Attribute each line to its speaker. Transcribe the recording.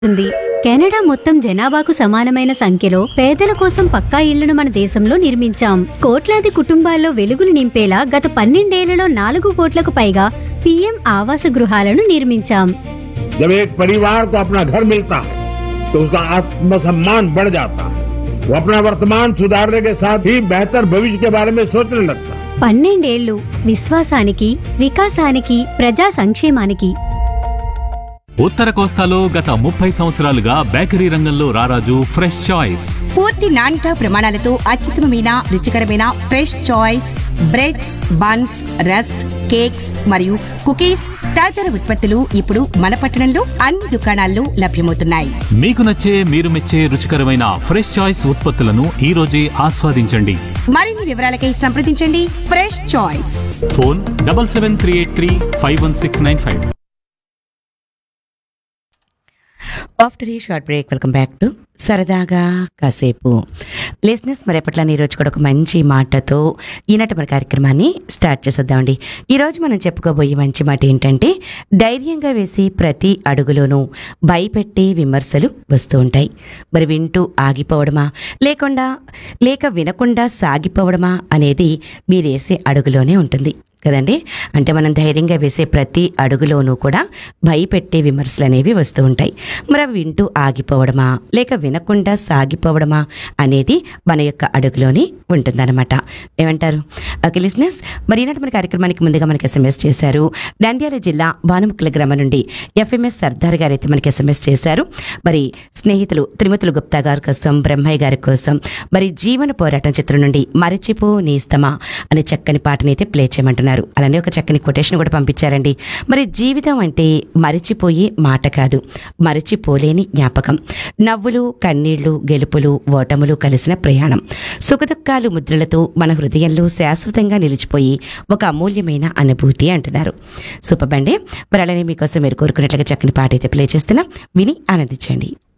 Speaker 1: ఉంది కెనడా మొత్తం జనాభాకు సమానమైన సంఖ్యలో పేదల కోసం పక్కా ఇళ్లను మన దేశంలో నిర్మించాం కోట్లాది కుటుంబాల్లో వెలుగులు నింపేలా గత పన్నెండేళ్లలో నాలుగు కోట్లకు పైగా పీఎం ఆవాస గృహాలను నిర్మించాం
Speaker 2: जब एक परिवार को अपना घर मिलता है तो उसका आत्मसम्मान बढ़ जाता है वो अपना वर्तमान सुधारने के साथ ही बेहतर भविष्य के बारे में सोचने लगता है
Speaker 1: పన్నెండేళ్లు విశ్వాసానికి వికాసానికి ప్రజా సంక్షేమానికి
Speaker 3: ఉత్తర కోస్తాలో గత ముప్పై సంవత్సరాలుగా బేకరీ రంగంలో రారాజు ఫ్రెష్ చాయిస్
Speaker 4: పూర్తి నాణ్యత ప్రమాణాలతో అత్యుత్తమమైన రుచికరమైన fresh choice breads buns rusk cakes మరియు కుకీస్ తదితర ఉత్పత్తులు ఇప్పుడు మన పట్టణంలో అన్ని దుకాణాల్లో లభ్యమవుతున్నాయి
Speaker 3: మీకు నచ్చే మీరు మెచ్చే రుచికరమైన ఫ్రెష్ చాయిస్ ఉత్పత్తులను ఈ రోజే ఆస్వాదించండి
Speaker 4: మరిన్ని వివరాలకై సంప్రదించండి fresh choice
Speaker 3: phone double seven three eight three five one six nine five
Speaker 4: after ఈ short break welcome back to సరదాగా కాసేపు లిస్నెస్ మరి ఎప్పట్లని ఈరోజు కూడా ఒక మంచి మాటతో ఈనాటి మన కార్యక్రమాన్ని స్టార్ట్ చేసేద్దామండి ఈరోజు మనం చెప్పుకోబోయే మంచి మాట ఏంటంటే ధైర్యంగా వేసి ప్రతి అడుగులోనూ భయపెట్టే విమర్శలు వస్తూ ఉంటాయి మరి వింటూ ఆగిపోవడమా లేకుండా లేక వినకుండా సాగిపోవడమా అనేది మీరేసే అడుగులోనే ఉంటుంది కదండి అంటే మనం ధైర్యంగా వేసే ప్రతి అడుగులోనూ కూడా భయపెట్టే విమర్శలు అనేవి వస్తూ ఉంటాయి మరి అవి వింటూ ఆగిపోవడమా లేక వినకుండా సాగిపోవడమా అనేది మన యొక్క అడుగులోని ఉంటుందన్నమాట ఏమంటారు ఓకే లిస్నెస్ మరి ఈనాటి మన కార్యక్రమానికి ముందుగా మనకి ఎస్ఎంఎస్ చేశారు నంద్యాల జిల్లా భానుముక్కల గ్రామం నుండి ఎఫ్ఎంఎస్ సర్దార్ గారు అయితే మనకి ఎస్ఎంఎస్ చేశారు మరి స్నేహితులు త్రిమతులు గుప్తా గారి కోసం బ్రహ్మయ్య గారి కోసం మరి జీవన పోరాటం చిత్రం నుండి మరచిపో నేస్తమా అనే చక్కని పాటని అయితే ప్లే చేయమంటున్నారు అలానే ఒక చక్కని కొటేషన్ కూడా పంపించారండి మరి జీవితం అంటే మరిచిపోయే మాట కాదు మరిచిపోలేని జ్ఞాపకం నవ్వులు కన్నీళ్లు గెలుపులు ఓటములు కలిసిన ప్రయాణం సుఖదుఖాలు ముద్రలతో మన హృదయంలో శాశ్వతంగా నిలిచిపోయి ఒక అమూల్యమైన అనుభూతి అంటున్నారు సూపర్ బండి మరి అలానే మీకోసం మీరు కోరుకున్నట్లుగా చక్కని పాట అయితే ప్లే చేస్తున్నా విని ఆనందించండి